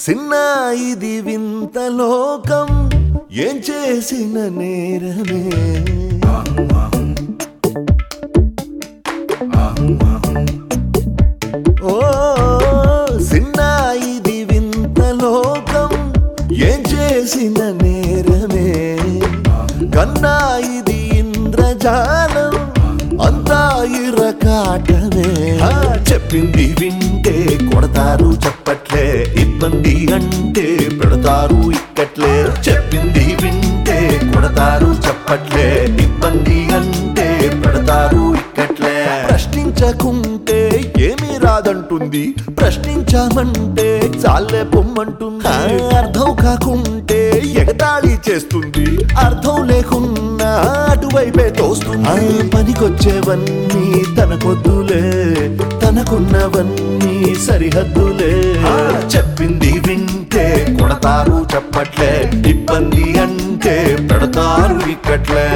సిన్న ఇది వింత లోకం ఏం చేసిన నేరమే ఓ సిన్న ఇది వింత లోకం ఏం చేసిన నేరమే కన్నా ఇది ఇంద్రజాలం అంతా ఇరకాటమే ఆ, చెప్పింది వింటే కొడతారు చెప్పట్లే ఇబ్బంది అంటే పెడతారు ఇక్కట్లే చెప్పింది వింటే కొడతారు చెప్పట్లే ఇబ్బంది అంటే పెడతారు ఇక్కట్లే ప్రశ్నించకుంటే ఏమీ రాదంటుంది ప్రశ్నించామంటే చాలే పొమ్మంటుంది ఆ, అర్థం కాకుంటే ఎగతాళి చేస్తుంది అర్థం లేకున్నా అటువైపే తోస్తుంది ఆ, పనికొచ్చేవన్నీ తనకొద్దులే తనకున్నవన్నీ సరిహద్దులే ఆ, చెప్పింది వింటే కొడతారు చెప్పట్లే ఇబ్బంది అంటే పెడతారు ఇక్కట్లే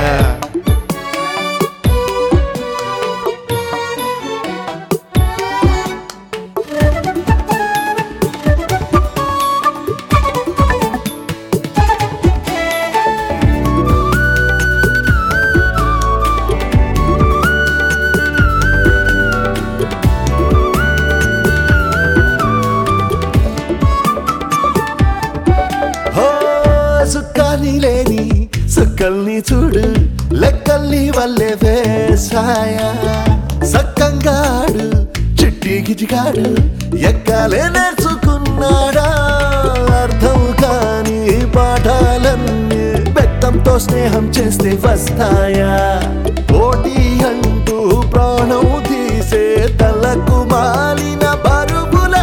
హో సుక్కాని లేని సుక్కల్ని చూడు లెక్కల్ని వల్లే వేసాయ సక్కంగాడు చిట్టి గిజిగాడు ఎక్కాలే నేర్చుకున్నాడా అర్థం కాని పాఠాలన్నీ బెత్తంతో స్నేహం చేస్తే వస్తాయా పోటీ అంటూ ప్రాణం తీసే తలకు మాలిన బరువులే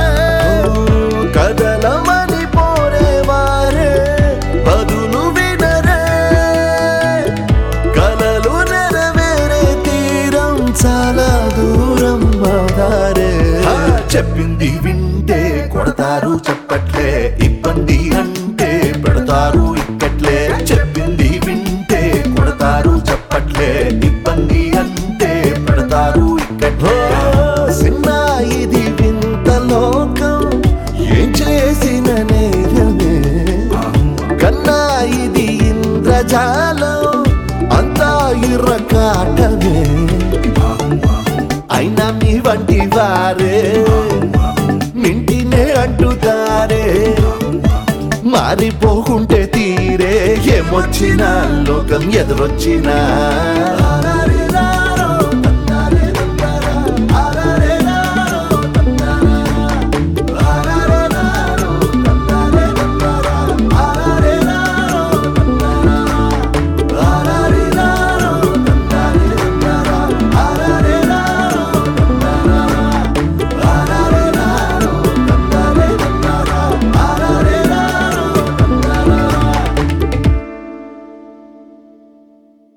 కదలమని పోరేవారే బదులు వినరే కలలు నెరవేరే తీరం చాలా దూరం మాదారే ఆ, చెప్పింది వింటే కొడతారు చెప్పట్లే ఇబ్బంది అంటే పెడతారు ఇక్కట్లే చెప్పింది వింటే కొడతారు చెప్పట్లే ఇబ్బంది అంటే పెడతారు ఇక్కట్లే సిన్న ఇది వింత లోకం ఏం చేసిన నేరమే కన్నా ఇది ఇంద్రజాలం అంతా ఇర్రకాటమే అయినా మీ వంటి వారే మింటినే అంటుతారే మారిపోకుంటే తీరే ఏమొచ్చినా లోకం ఎదురొచ్చినా